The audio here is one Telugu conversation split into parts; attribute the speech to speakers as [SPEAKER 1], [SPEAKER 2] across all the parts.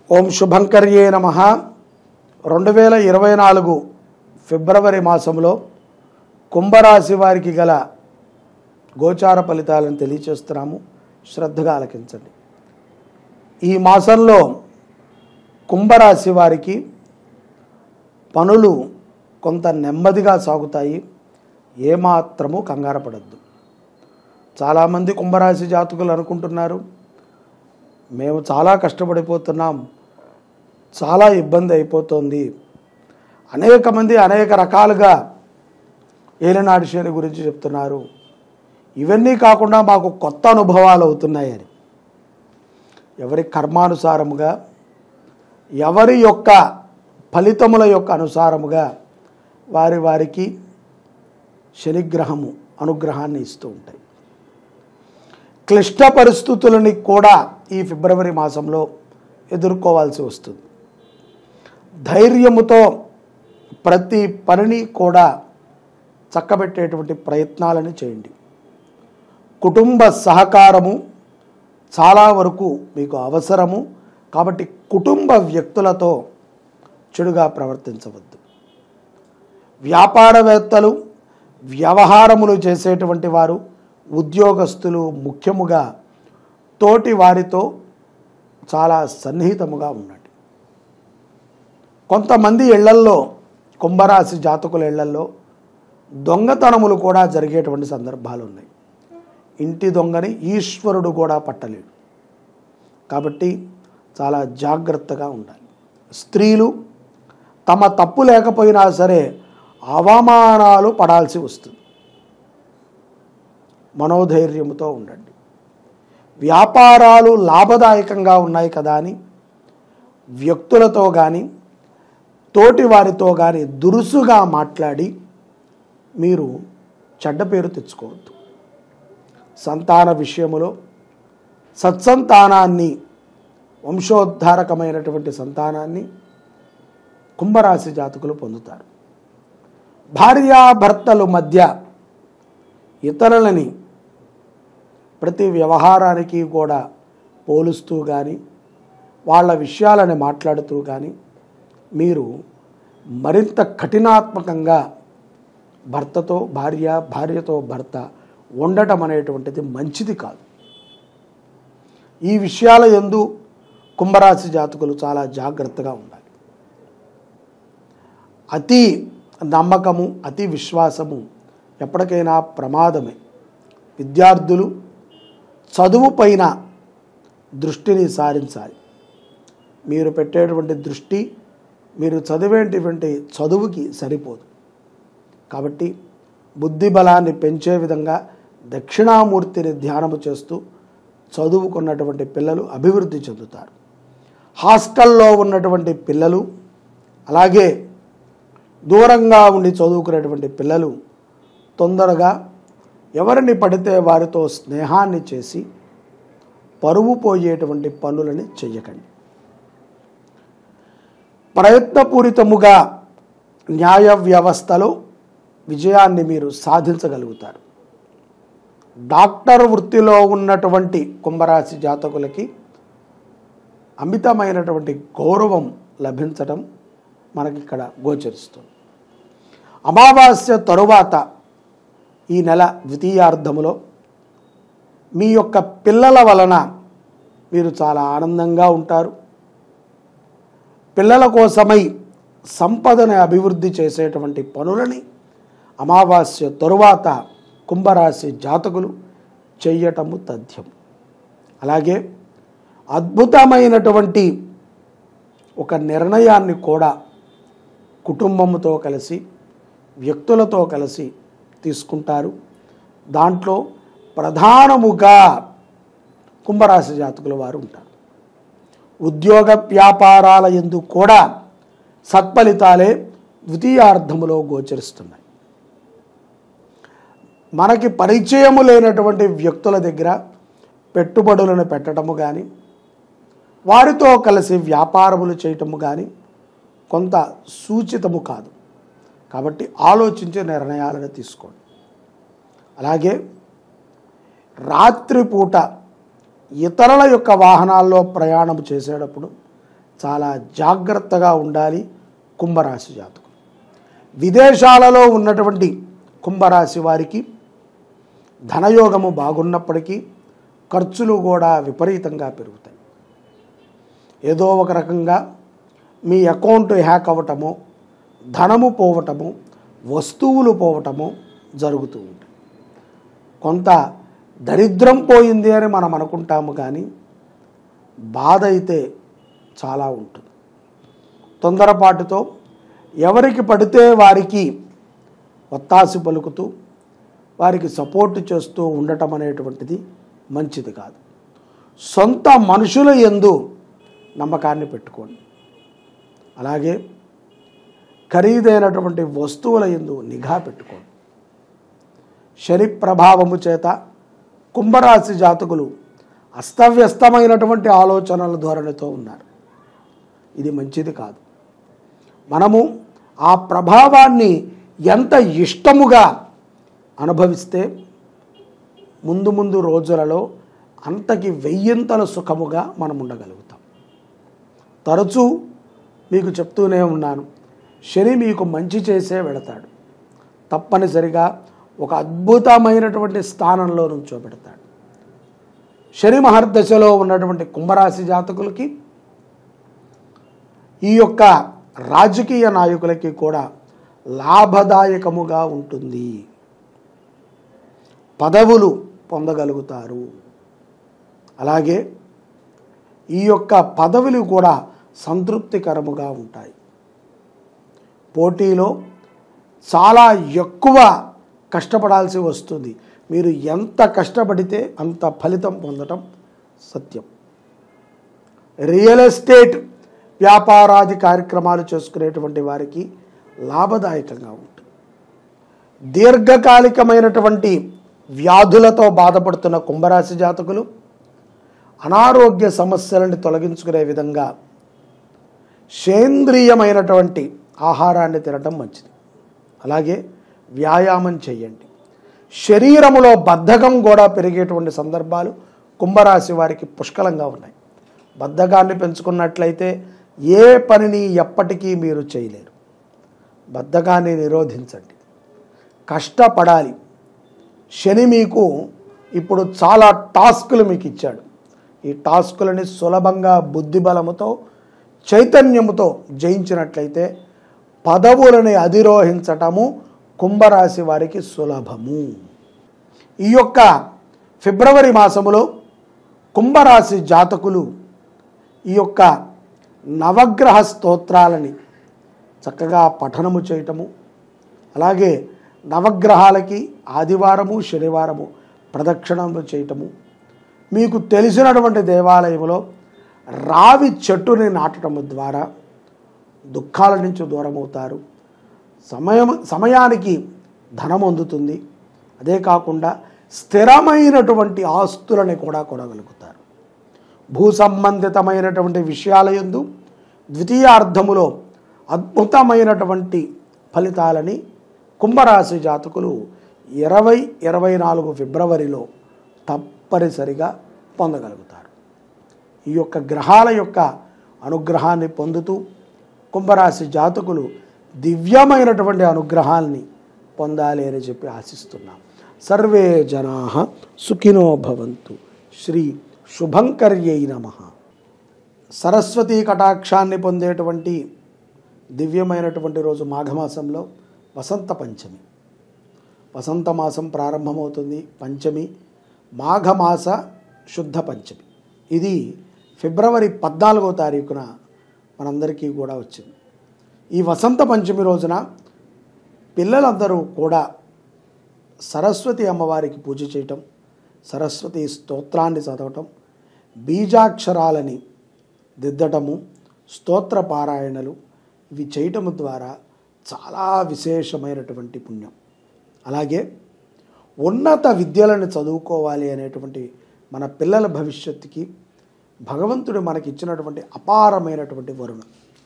[SPEAKER 1] ఓం శుభంకర్యే నమ రెండు వేల ఇరవై నాలుగు ఫిబ్రవరి మాసంలో కుంభరాశి వారికి గల గోచార ఫలితాలను తెలియచేస్తున్నాము శ్రద్ధగా ఆలకించండి ఈ మాసంలో కుంభరాశి వారికి పనులు కొంత నెమ్మదిగా సాగుతాయి ఏమాత్రము కంగారు పడద్దు చాలామంది కుంభరాశి జాతకులు అనుకుంటున్నారు మేము చాలా కష్టపడిపోతున్నాం చాలా ఇబ్బంది అయిపోతుంది అనేక మంది అనేక రకాలుగా ఏలినాటి శని గురించి చెప్తున్నారు ఇవన్నీ కాకుండా మాకు కొత్త అనుభవాలు అవుతున్నాయని ఎవరి కర్మానుసారముగా ఎవరి యొక్క ఫలితముల యొక్క అనుసారముగా వారి వారికి శనిగ్రహము అనుగ్రహాన్ని ఇస్తూ ఉంటాయి క్లిష్ట పరిస్థితులని కూడా ఈ ఫిబ్రవరి మాసంలో ఎదుర్కోవాల్సి వస్తుంది ధైర్యముతో ప్రతి పనిని కూడా చక్కబెట్టేటువంటి ప్రయత్నాలను చేయండి కుటుంబ సహకారము చాలా వరకు మీకు అవసరము కాబట్టి కుటుంబ వ్యక్తులతో చెడుగా ప్రవర్తించవద్దు వ్యాపారవేత్తలు వ్యవహారములు చేసేటువంటి వారు ఉద్యోగస్తులు ముఖ్యముగా తోటి వారితో చాలా సన్నిహితముగా ఉండండి కొంతమంది ఇళ్లల్లో కుంభరాశి జాతకుల ఇళ్లల్లో దొంగతనములు కూడా జరిగేటువంటి సందర్భాలు ఉన్నాయి ఇంటి దొంగని ఈశ్వరుడు కూడా పట్టలేడు కాబట్టి చాలా జాగ్రత్తగా ఉండాలి స్త్రీలు తమ తప్పు లేకపోయినా సరే అవమానాలు పడాల్సి వస్తుంది మనోధైర్యంతో ఉండండి వ్యాపారాలు లాభదాయకంగా ఉన్నాయి కదా అని వ్యక్తులతో కానీ తోటి వారితో కానీ దురుసుగా మాట్లాడి మీరు చెడ్డ పేరు తెచ్చుకోవద్దు సంతాన విషయములో సత్సంతానాన్ని వంశోద్ధారకమైనటువంటి సంతానాన్ని కుంభరాశి జాతకులు పొందుతారు భార్యాభర్తల మధ్య ఇతరులని ప్రతి వ్యవహారానికి కూడా పోలుస్తూ కానీ వాళ్ళ విషయాలని మాట్లాడుతూ కానీ మీరు మరింత కఠినాత్మకంగా భర్తతో భార్య భార్యతో భర్త ఉండటం అనేటువంటిది మంచిది కాదు ఈ విషయాల ఎందు కుంభరాశి జాతకులు చాలా జాగ్రత్తగా ఉండాలి అతి నమ్మకము అతి విశ్వాసము ఎప్పటికైనా ప్రమాదమే విద్యార్థులు చదువు పైన దృష్టిని సారించాలి మీరు పెట్టేటువంటి దృష్టి మీరు చదివేటువంటి చదువుకి సరిపోదు కాబట్టి బుద్ధి బలాన్ని పెంచే విధంగా దక్షిణామూర్తిని ధ్యానము చేస్తూ చదువుకున్నటువంటి పిల్లలు అభివృద్ధి చెందుతారు హాస్టల్లో ఉన్నటువంటి పిల్లలు అలాగే దూరంగా ఉండి చదువుకునేటువంటి పిల్లలు తొందరగా ఎవరిని పడితే వారితో స్నేహాన్ని చేసి పరువు పోయేటువంటి పనులని చెయ్యకండి ప్రయత్నపూరితముగా న్యాయ వ్యవస్థలో విజయాన్ని మీరు సాధించగలుగుతారు డాక్టర్ వృత్తిలో ఉన్నటువంటి కుంభరాశి జాతకులకి అమితమైనటువంటి గౌరవం లభించడం మనకి ఇక్కడ గోచరిస్తుంది అమావాస్య తరువాత ఈ నెల ద్వితీయార్థములో మీ యొక్క పిల్లల వలన మీరు చాలా ఆనందంగా ఉంటారు పిల్లల కోసమై సంపదని అభివృద్ధి చేసేటువంటి పనులని అమావాస్య తరువాత కుంభరాశి జాతకులు చెయ్యటము తథ్యం అలాగే అద్భుతమైనటువంటి ఒక నిర్ణయాన్ని కూడా కుటుంబముతో కలిసి వ్యక్తులతో కలిసి తీసుకుంటారు దాంట్లో ప్రధానముగా కుంభరాశి జాతకుల వారు ఉంటారు ఉద్యోగ వ్యాపారాల ఎందు కూడా సత్ఫలితాలే ద్వితీయార్థములో గోచరిస్తున్నాయి మనకి పరిచయము లేనటువంటి వ్యక్తుల దగ్గర పెట్టుబడులను పెట్టడము కానీ వారితో కలిసి వ్యాపారములు చేయటము కానీ కొంత సూచితము కాదు కాబట్టి ఆలోచించే నిర్ణయాలను తీసుకోండి అలాగే రాత్రిపూట ఇతరుల యొక్క వాహనాల్లో ప్రయాణం చేసేటప్పుడు చాలా జాగ్రత్తగా ఉండాలి కుంభరాశి జాతకులు విదేశాలలో ఉన్నటువంటి కుంభరాశి వారికి ధనయోగము బాగున్నప్పటికీ ఖర్చులు కూడా విపరీతంగా పెరుగుతాయి ఏదో ఒక రకంగా మీ అకౌంట్ హ్యాక్ అవ్వటము ధనము పోవటము వస్తువులు పోవటము జరుగుతూ ఉంటాయి కొంత దరిద్రం పోయింది అని మనం అనుకుంటాము కానీ బాధ అయితే చాలా ఉంటుంది తొందరపాటుతో ఎవరికి పడితే వారికి ఒత్తాసి పలుకుతూ వారికి సపోర్ట్ చేస్తూ ఉండటం అనేటువంటిది మంచిది కాదు సొంత మనుషుల ఎందు నమ్మకాన్ని పెట్టుకోండి అలాగే ఖరీదైనటువంటి వస్తువుల ఎందు నిఘా పెట్టుకోండి శని ప్రభావము చేత కుంభరాశి జాతకులు అస్తవ్యస్తమైనటువంటి ఆలోచనల ధోరణితో ఉన్నారు ఇది మంచిది కాదు మనము ఆ ప్రభావాన్ని ఎంత ఇష్టముగా అనుభవిస్తే ముందు ముందు రోజులలో అంతకి వెయ్యింతల సుఖముగా మనం ఉండగలుగుతాం తరచూ మీకు చెప్తూనే ఉన్నాను శని మీకు మంచి చేసే వెళతాడు తప్పనిసరిగా ఒక అద్భుతమైనటువంటి స్థానంలో నుంచోబెడతాడు శని మహర్దశలో ఉన్నటువంటి కుంభరాశి జాతకులకి ఈ యొక్క రాజకీయ నాయకులకి కూడా లాభదాయకముగా ఉంటుంది పదవులు పొందగలుగుతారు అలాగే ఈ యొక్క పదవులు కూడా సంతృప్తికరముగా ఉంటాయి పోటీలో చాలా ఎక్కువ కష్టపడాల్సి వస్తుంది మీరు ఎంత కష్టపడితే అంత ఫలితం పొందటం సత్యం రియల్ ఎస్టేట్ వ్యాపారాది కార్యక్రమాలు చేసుకునేటువంటి వారికి లాభదాయకంగా ఉంటుంది దీర్ఘకాలికమైనటువంటి వ్యాధులతో బాధపడుతున్న కుంభరాశి జాతకులు అనారోగ్య సమస్యలను తొలగించుకునే విధంగా సేంద్రియమైనటువంటి ఆహారాన్ని తినటం మంచిది అలాగే వ్యాయామం చేయండి శరీరములో బద్ధకం కూడా పెరిగేటువంటి సందర్భాలు కుంభరాశి వారికి పుష్కలంగా ఉన్నాయి బద్ధకాన్ని పెంచుకున్నట్లయితే ఏ పనిని ఎప్పటికీ మీరు చేయలేరు బద్ధకాన్ని నిరోధించండి కష్టపడాలి శని మీకు ఇప్పుడు చాలా టాస్కులు మీకు ఇచ్చాడు ఈ టాస్కులని సులభంగా బుద్ధిబలముతో చైతన్యముతో జయించినట్లయితే పదవులని అధిరోహించటము కుంభరాశి వారికి సులభము ఈ యొక్క ఫిబ్రవరి మాసములో కుంభరాశి జాతకులు ఈ యొక్క నవగ్రహ స్తోత్రాలని చక్కగా పఠనము చేయటము అలాగే నవగ్రహాలకి ఆదివారము శనివారము ప్రదక్షిణములు చేయటము మీకు తెలిసినటువంటి దేవాలయంలో రావి చెట్టుని నాటటము ద్వారా దుఃఖాల నుంచి దూరం అవుతారు సమయం సమయానికి ధనం అందుతుంది అదే కాకుండా స్థిరమైనటువంటి ఆస్తులని కూడా కొనగలుగుతారు భూ సంబంధితమైనటువంటి విషయాల యందు ద్వితీయార్థములో అద్భుతమైనటువంటి ఫలితాలని కుంభరాశి జాతకులు ఇరవై ఇరవై నాలుగు ఫిబ్రవరిలో తప్పనిసరిగా పొందగలుగుతారు ఈ యొక్క గ్రహాల యొక్క అనుగ్రహాన్ని పొందుతూ కుంభరాశి జాతకులు దివ్యమైనటువంటి అనుగ్రహాల్ని పొందాలి అని చెప్పి ఆశిస్తున్నాం సర్వే జనా సుఖినో భవంతు శ్రీ శుభంకర్యై నమ సరస్వతీ కటాక్షాన్ని పొందేటువంటి దివ్యమైనటువంటి రోజు మాఘమాసంలో వసంత పంచమి వసంత మాసం ప్రారంభమవుతుంది పంచమి మాఘమాస శుద్ధ పంచమి ఇది ఫిబ్రవరి పద్నాలుగో తారీఖున మనందరికీ కూడా వచ్చింది ఈ వసంత పంచమి రోజున పిల్లలందరూ కూడా సరస్వతి అమ్మవారికి పూజ చేయటం సరస్వతి స్తోత్రాన్ని చదవటం బీజాక్షరాలని దిద్దటము స్తోత్ర పారాయణలు ఇవి చేయటము ద్వారా చాలా విశేషమైనటువంటి పుణ్యం అలాగే ఉన్నత విద్యలను చదువుకోవాలి అనేటువంటి మన పిల్లల భవిష్యత్తుకి భగవంతుడు మనకి ఇచ్చినటువంటి అపారమైనటువంటి వరుణ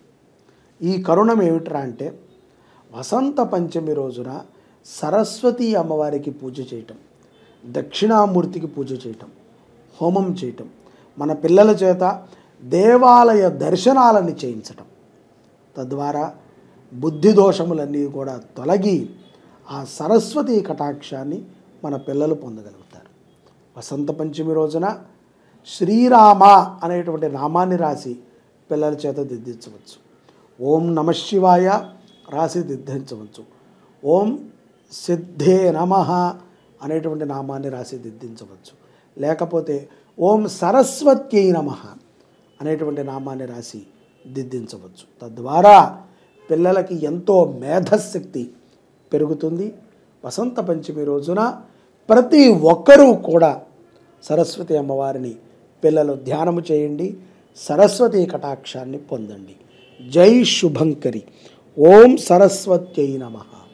[SPEAKER 1] ఈ కరుణం ఏమిట్రా అంటే వసంత పంచమి రోజున సరస్వతి అమ్మవారికి పూజ చేయటం దక్షిణామూర్తికి పూజ చేయటం హోమం చేయటం మన పిల్లల చేత దేవాలయ దర్శనాలని చేయించటం తద్వారా బుద్ధి దోషములన్నీ కూడా తొలగి ఆ సరస్వతి కటాక్షాన్ని మన పిల్లలు పొందగలుగుతారు వసంత పంచమి రోజున శ్రీరామ అనేటువంటి నామాన్ని రాసి పిల్లల చేత దిద్దించవచ్చు ఓం నమ శివాయ రాసి దిద్దించవచ్చు ఓం సిద్ధే నమ అనేటువంటి నామాన్ని రాసి దిద్దించవచ్చు లేకపోతే ఓం సరస్వత్యై నమ అనేటువంటి నామాన్ని రాసి దిద్దించవచ్చు తద్వారా పిల్లలకి ఎంతో మేధశక్తి పెరుగుతుంది వసంత పంచమి రోజున ప్రతి ఒక్కరూ కూడా సరస్వతి అమ్మవారిని పిల్లలు ధ్యానము చేయండి సరస్వతి కటాక్షాన్ని పొందండి జై శుభంకరి ఓం సరస్వత్యై నమః